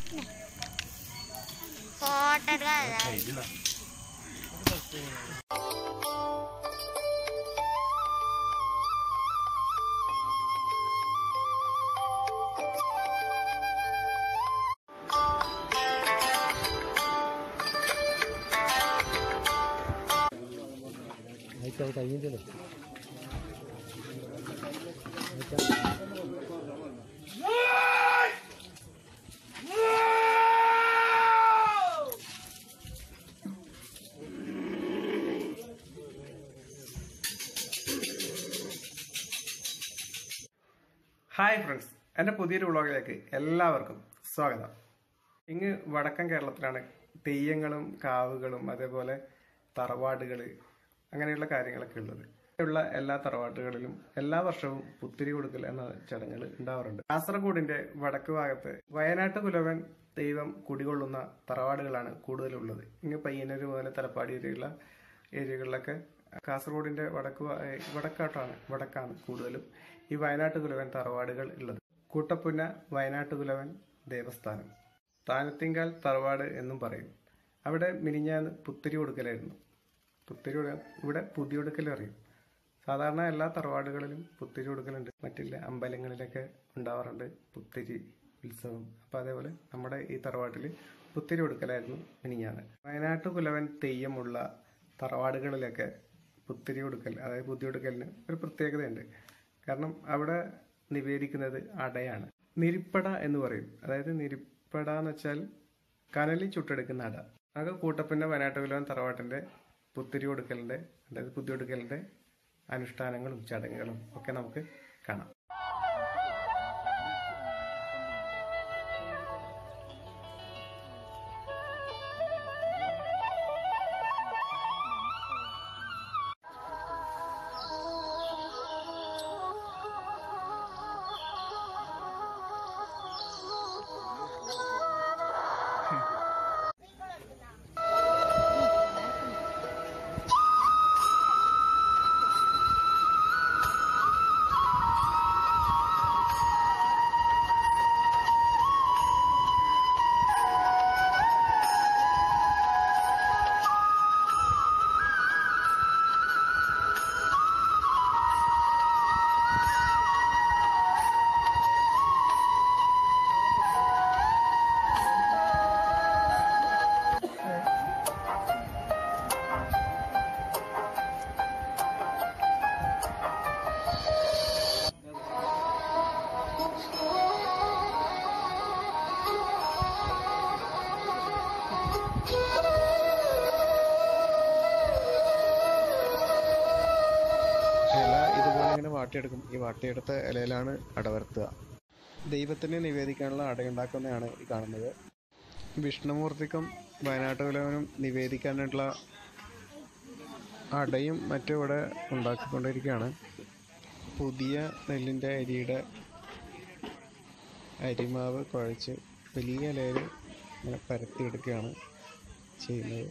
photo എടുക്കാതെ hi friends എൻ്റെ പുതിയൊരു വ്ളോഗിലേക്ക് എല്ലാവർക്കും സ്വാഗതം ഇങ്ങ് വടക്കൻ കേരളത്തിലാണ് തെയ്യങ്ങളും കാവുകളും അതേപോലെ തറവാടുകൾ അങ്ങനെയുള്ള കാര്യങ്ങളൊക്കെ ഉള്ളത് ഉള്ള എല്ലാ തറവാട്ടുകളിലും എല്ലാ വർഷവും പുത്തിരി കൊടുക്കൽ എന്ന ചടങ്ങുകൾ ഉണ്ടാവാറുണ്ട് കാസർഗോഡിന്റെ വടക്ക് ഭാഗത്ത് വയനാട്ട് കുലവൻ ദൈവം കുടികൊള്ളുന്ന തറവാടുകളാണ് കൂടുതലുള്ളത് ഇങ്ങ് പയ്യന്നൂർ മുതൽ തലപ്പാടി വരെയുള്ള ഏരിയകളിലൊക്കെ കാസർഗോഡിന്റെ വടക്ക് ഭാ- ഏ, വടക്കാട്ടാണ് വടക്കാണ് കൂടുതലും ഈ വയനാട്ട് കുലവൻ തറവാടുകൾ ഉള്ളത് കൂട്ടപ്പുന്ന വയനാട്ട് കുലവൻ ദേവസ്ഥാനം താനത്തിങ്കാൽ തറവാട് എന്നും പറയും അവിടെ മിനിഞ്ഞാന്ന് പുത്തിരി കൊടുക്കലായിരുന്നു പുത്തിരി കൊടു- ഇവിടെ പുതിയൊടുക്കൽ അറിയും സാധാരണ എല്ലാ തറവാടുകളിലും പുത്തിരി കൊടുക്കലുണ്ട് മറ്റില്ല അമ്പലങ്ങളിലൊക്കെ ഉണ്ടാവാറുണ്ട് പുത്തിരി ഉത്സവം അപ്പൊ അതേപോലെ നമ്മുടെ ഈ തറവാട്ടിൽ പുത്തിരി കൊടുക്കലായിരുന്നു മിനിഞ്ഞാന്ന് വയനാട്ട് കുലവൻ തെയ്യമുള്ള തറവാടുകളിലൊക്കെ പുത്തിരി കൊടുക്കൽ അതായത് പുതിയ കൊടുക്കലിന് ഒരു പ്രത്യേകതയുണ്ട് കാരണം അവിടെ നിവേദിക്കുന്നത് അടയാണ് നിരിപ്പട എന്ന് പറയും അതായത് നിരിപ്പട എന്ന് വെച്ചാൽ കനലിൽ ചുട്ടെടുക്കുന്ന അട അത് കൂട്ടപ്പിന്റെ വയനാട്ടുകുലവൻ തറവാട്ടിന്റെ പുത്തിരി കൊടുക്കലിന്റെ അതായത് പുതിയ കൊടുക്കലിന്റെ അനുഷ്ഠാനങ്ങളും ചടങ്ങുകളും ഒക്കെ നമുക്ക് കാണാം ഇല ഇതുപോലെ ഇങ്ങനെ വാട്ടിയെടുക്കും ഈ വാട്ടിയെടുത്ത ഇലയിലാണ് അടവരുത്തുക ദൈവത്തിന് നിവേദിക്കാനുള്ള അടയുണ്ടാക്കുന്നതാണ് ഈ കാണുന്നത് വിഷ്ണുമൂർത്തിക്കും വയനാട്ടുകുലവനും നിവേദിക്കാനുള്ള അടയും മറ്റും ഇവിടെ ഉണ്ടാക്കിക്കൊണ്ടിരിക്കുകയാണ് പുതിയ നെല്ലിൻ്റെ അരിയുടെ അരിമാവ് കുഴച്ച് വലിയ ഇലയിൽ ഇങ്ങനെ പരത്തിയെടുക്കുകയാണ് ചെയ്യുന്നത്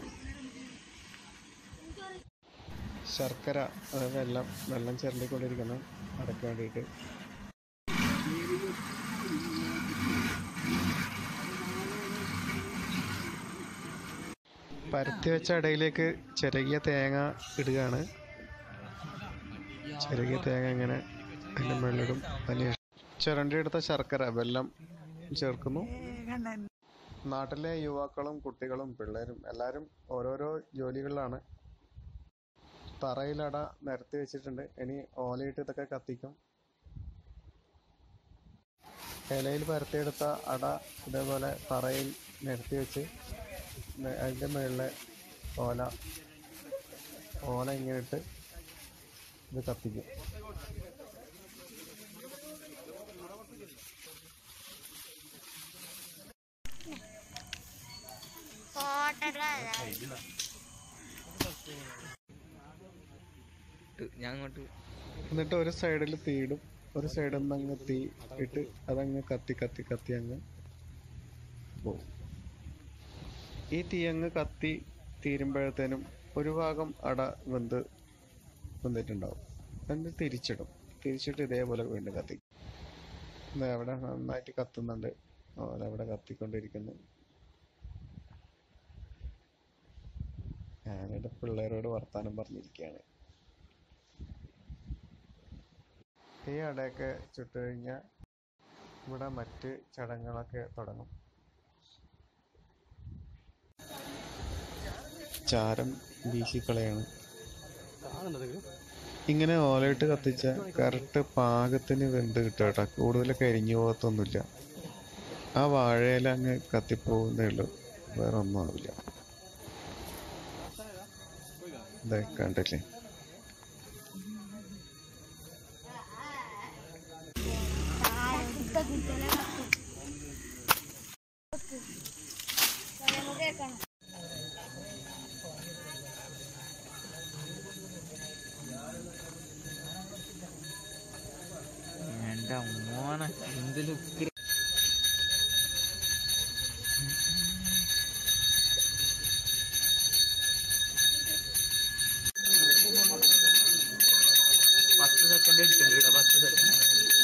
ശർക്കര അതായത് വെള്ളം വെള്ളം ചിരണ്ടിക്കൊണ്ടിരിക്കുന്നു അടയ്ക്ക് വേണ്ടിയിട്ട് പരത്തി വെച്ച ഇടയിലേക്ക് ചിരകിയ തേങ്ങ ഇടുകയാണ് ചിരകിയ തേങ്ങ ഇങ്ങനെ അതിൻ്റെ മുകളിലിടും അതിന് ചിരണ്ടി എടുത്ത ശർക്കര വെള്ളം ചേർക്കുന്നു നാട്ടിലെ യുവാക്കളും കുട്ടികളും പിള്ളേരും എല്ലാവരും ഓരോരോ ജോലികളിലാണ് തറയിലട നിരത്തി വെച്ചിട്ടുണ്ട് ഇനി ഓലയിട്ട് ഇതൊക്കെ കത്തിക്കും ഇലയിൽ പരത്തിയെടുത്ത അട ഇതേപോലെ തറയിൽ നിരത്തി വെച്ച് ന- അതിൻ്റെ മുകളിലെ ഓല ഓല ഇങ്ങനെ ഇട്ട് ഇത് കത്തിക്കും ഫോട്ടോ എടുക്കാതെ ഞാൻ അങ്ങോട്ട് എന്നിട്ട് ഒരു സൈഡിൽ തീയിടും ഒരു സൈഡിൽ നിന്ന് അങ്ങ് തീ ഇട്ട് അതങ്ങ് കത്തി കത്തി കത്തി അങ്ങ് പോകും ഈ തീ അങ്ങ് കത്തി തീരുമ്പോഴത്തേനും ഒരു ഭാഗം അട വെന്ത് വെന്തിട്ടുണ്ടാവും എന്നിട്ട് തിരിച്ചിടും തിരിച്ചിട്ട് ഇതേപോലെ വീണ്ടും കത്തിക്കും ദേ അവിടെ നന്നായിട്ട് കത്തുന്നുണ്ട് ഓലവിടെ കത്തിക്കൊണ്ടിരിക്കുന്നു ഞാനിവിടെ പിള്ളേരോട് വർത്താനം പറഞ്ഞിരിക്കുകയാണ് ഈ അടയൊക്കെ ചുട്ട് കഴിഞ്ഞാൽ ഇവിടെ മറ്റ് ചടങ്ങുകളൊക്കെ തുടങ്ങും ചാരം വീശിക്കളയാണ് ഇങ്ങനെ ഓലയിട്ട് കത്തിച്ച കറക്റ്റ് പാകത്തിന് വെന്ത് കിട്ടും കേട്ടോ കൂടുതൽ കരിഞ്ഞു പോകത്തൊന്നുമില്ല ആ വാഴയില അങ്ങ് കത്തിപ്പോകുന്നേ ഉള്ളൂ വേറെ ഒന്നും ആവില്ല ഇതാ കണ്ടില്ലേ എന്റെ മോനെ എന്ത് ലുക്ക് പത്ത് സെക്കൻഡ് എടുക്കണ്ട ഇവിടെ പത്ത് സെക്കൻഡ്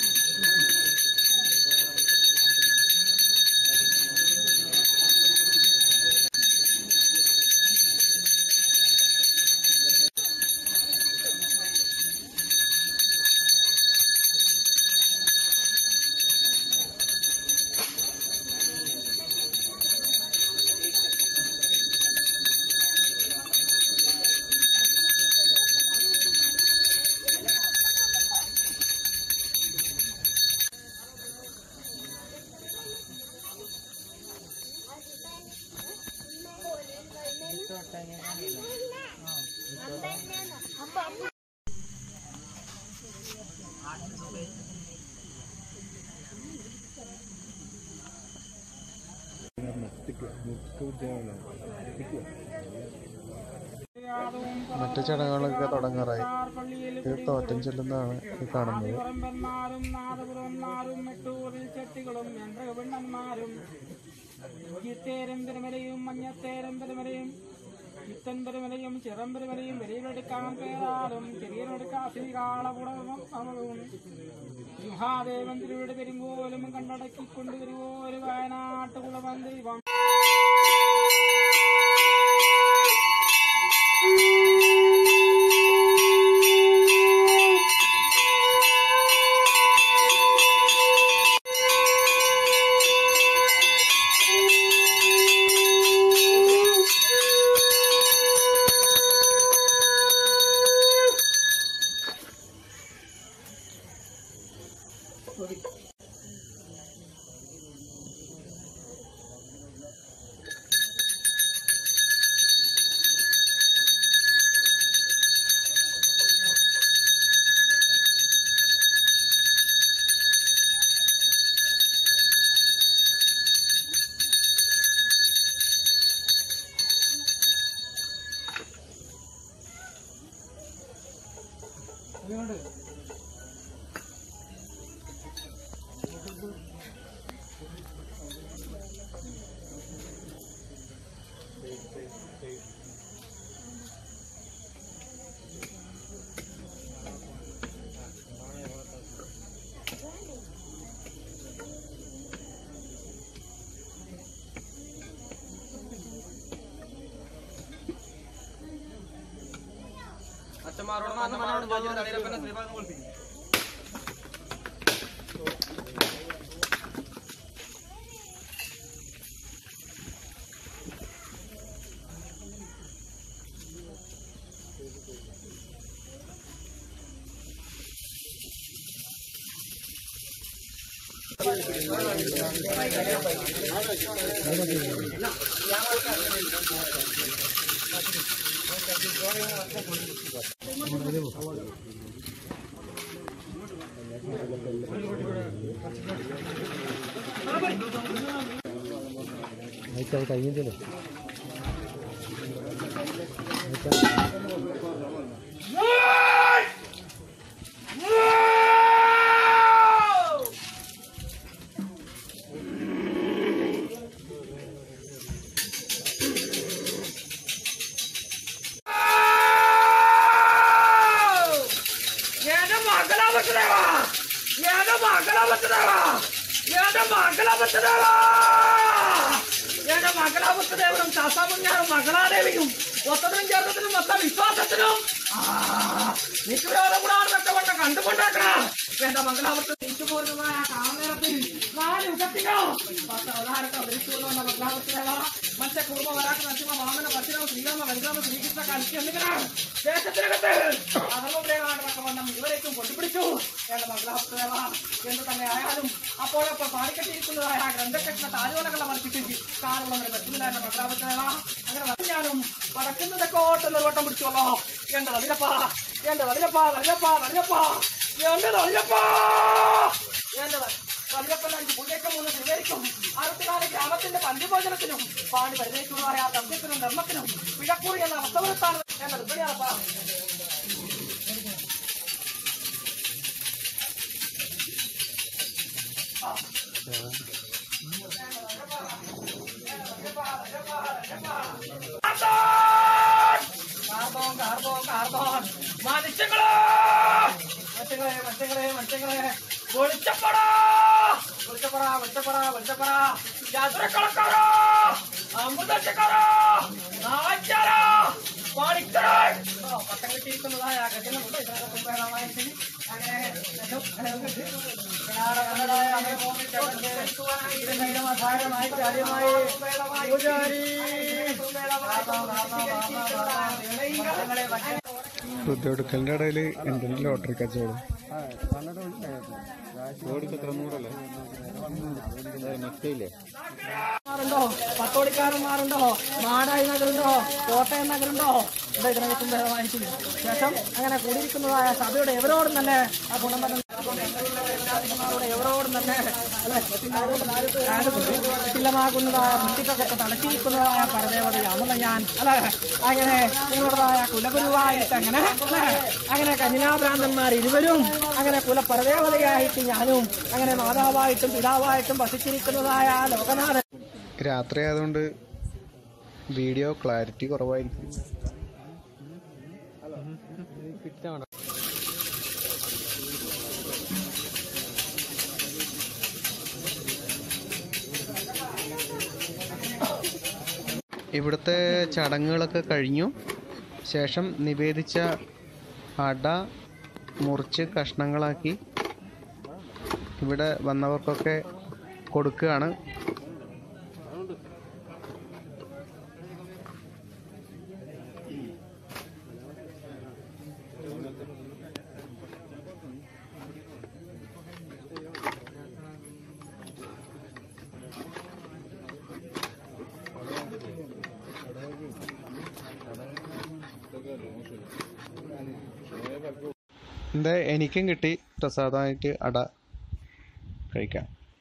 മറ്റു ചടങ്ങുകളൊക്കെ തുടങ്ങാറായി ഇത് തോറ്റം ചെല്ലുന്നതാണ് ഈ കാണുന്നത് പുറമ്പന്മാരും നാദപുരന്മാരും മെട്ടൂരിൽ ചെട്ടികളും യന്ത്രവിണ്ണന്മാരും ഇത്തേരും പെരുമലയും മഞ്ഞത്തേരും പെരുമലയും ഇത്തൻ പെരുമലയും ചിറം പെരുമലയും വലിയവരെടുക്കാൻ പേരാലും ചെറിയവരെടുക്കാൻ ശ്രീകാളപുടവും മഹാദേവൻ തിരുവിടെ പെരുങ്കോലും കണ്ടടക്കിക്കൊണ്ട് വരുവോര് വയനാട്ടുകുളവൻ ദൈവം ಏನು ಮಗಲ ಬರ್ತದೇವ ಏನು ಮಗಲ ಬರ್ತದೇವ ಏನು എന്റെ മംഗളാപുരദേവാ എന്റെ മംഗളാപുരദേവനും ശാസ്താപുണ്യാനും മംഗളാദേവിയും ഒത്തതിനും ചേർത്തതിനും മൊത്ത വിശ്വാസത്തിനും നിത്യവിരോധം കൂടാതെ വെച്ചവണ്ണം കണ്ടുകൊണ്ടേക്കണം എന്റെ മംഗളാപുരത്ത് തിരിച്ചുപോരുന്നതായ കാമനേരത്തിൽ നാല് യുഗത്തിനോ പത്ത് അവതാരത്തെ അവതരിച്ചുകൊണ്ടുവന്ന മംഗളാപുരദേവ മറ്റേ കുടുംബ വരാക്ക് നരസിംഹ വാമന പരശുരാമ ശ്രീരാമ വെങ്കരാമ ശ്രീകൃഷ്ണ കളിച്ച് എന്നിങ്ങനെ ദേശത്തിനകത്ത് അധർമ്മപ്രേമാണ് വണ്ണം ഇവരേക്കും കൊണ്ടുപിടിച്ചു എന്റെ മംഗളാപുരദേവ എന്ത് തന്നെ ആയാലും അപ്പോഴപ്പോൾ പാടിക്കെട്ടിയിരിക്കുന്നതായ ആ ഗ്രന്ഥക്കെട്ടിന്റെ താലുവലകളെ വർദ്ധിപ്പിച്ച് കാറുള്ളവരെ പറ്റുന്നില്ല എന്റെ മംഗളാപുരദേവ അങ്ങനെ വന്നാലും വടക്കുന്നത് കോട്ടം നിർവട്ടം പിടിച്ചോളോ എന്റെ വതിരപ്പ എന്റെ വതിരപ്പ വതിരപ്പ വതിരപ്പ എന്റെ വതിരപ്പ എന്റെ വതിരപ്പൻ അഞ്ച് പുള്ളിയൊക്കെ മൂന്ന് സ്വീകരിക്കും അറുപത്തിനാല് ഗ്രാമത്തിന്റെ പഞ്ചഭോജനത്തിനും പാടി പരിചയിക്കുന്നതായ ആ സത്യത്തിനും ധർമ്മത്തിനും പിഴക്കൂറി എന്ന അവസ്ഥവരത്താണ് എന്റെ ഇവിടെയാണപ്പാ കാർബോൺ കാർബോൺ കാർബോൺ മനുഷ്യങ്ങളെ മനുഷ്യങ്ങളെ മനുഷ്യങ്ങളെ മനുഷ്യങ്ങളെ വെളിച്ചപ്പെടാ വെളിച്ചപ്പെട വെളിച്ചപ്പെട വെളിച്ചപ്പെട യാത്രക്കളക്കാരോ അമൃതക്കാരോ നാച്ചാരോ പാടിക്കരൻ പട്ടം കിട്ടിയിരിക്കുന്നതായ ഗജനുണ്ട് ഇതിനകത്ത് വേണമായിട്ട് അങ്ങനെ ഋതുവെടുക്കലിന്റെ ഇടയിൽ എന്തെങ്കിലും ലോട്ടറി കച്ചവടം മാറുണ്ടോ പത്തോടിക്കാരന്മാരുണ്ടോ മാടായി നഗരുണ്ടോ കോട്ടയം നഗരുണ്ടോ ഇവിടെ ഇതിനകത്തും ഭേദമായിരിക്കും ശേഷം അങ്ങനെ കൂടിയിരിക്കുന്നതായ സഭയുടെ എവരോടും തന്നെ ആ ഗുണമരം എവരോടും തന്നെ അല്ലെ ശിലമാകുന്നതായ മുട്ടിക്കൊക്കെ തടച്ചിരിക്കുന്നതായ പരദേവതയാണല്ലോ ഞാൻ അല്ലെ അങ്ങനെ നിങ്ങളുടേതായ കുലഗുരുവായിട്ട് അങ്ങനെ അല്ലെ അങ്ങനെ കന്യാഭ്രാന്തന്മാർ ഇരുവരും അങ്ങനെ കുലപരദേവതയായിട്ട് ഞാനും അങ്ങനെ മാതാവായിട്ടും പിതാവായിട്ടും വസിച്ചിരിക്കുന്നതായ ലോകനാഥൻ രാത്രി ആയതുകൊണ്ട് വീഡിയോ ക്ലാരിറ്റി കുറവായിരിക്കും ഇവിടുത്തെ ചടങ്ങുകളൊക്കെ കഴിഞ്ഞു ശേഷം നിവേദിച്ച അട മുറിച്ച് കഷ്ണങ്ങളാക്കി ഇവിടെ വന്നവർക്കൊക്കെ കൊടുക്കുകയാണ് എന്താ എനിക്കും കിട്ടി പ്രസാദമായിട്ട് അട കഴിക്കാം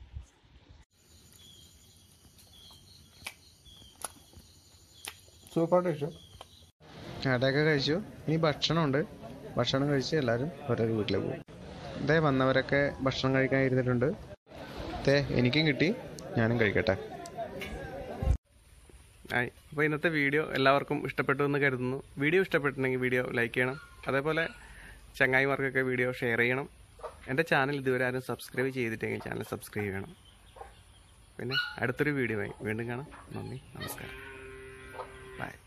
സൂപ്പർ ഡിഷ് അടയൊക്കെ കഴിച്ചു ഇനി ഭക്ഷണമുണ്ട് ഭക്ഷണം കഴിച്ച് എല്ലാവരും ഓരോരോ വീട്ടിലേക്ക് പോകും ഇതേ വന്നവരൊക്കെ ഭക്ഷണം കഴിക്കാൻ ഇരുന്നിട്ടുണ്ട് ഇതേ എനിക്കും കിട്ടി ഞാനും കഴിക്കട്ടെ ആയി അപ്പോൾ ഇന്നത്തെ വീഡിയോ എല്ലാവർക്കും ഇഷ്ടപ്പെട്ടു എന്ന് കരുതുന്നു വീഡിയോ ഇഷ്ടപ്പെട്ടിട്ടുണ്ടെങ്കിൽ വീഡിയോ ലൈക്ക് ചെയ്യണം അതേപോലെ ചങ്ങായിമാർക്കൊക്കെ വീഡിയോ ഷെയർ ചെയ്യണം എൻ്റെ ചാനൽ ഇതുവരെ ആരും സബ്സ്ക്രൈബ് ചെയ്തിട്ടെങ്കിൽ ചാനൽ സബ്സ്ക്രൈബ് ചെയ്യണം പിന്നെ അടുത്തൊരു വീഡിയോ ആയി വീണ്ടും കാണാം നന്ദി നമസ്കാരം ബൈ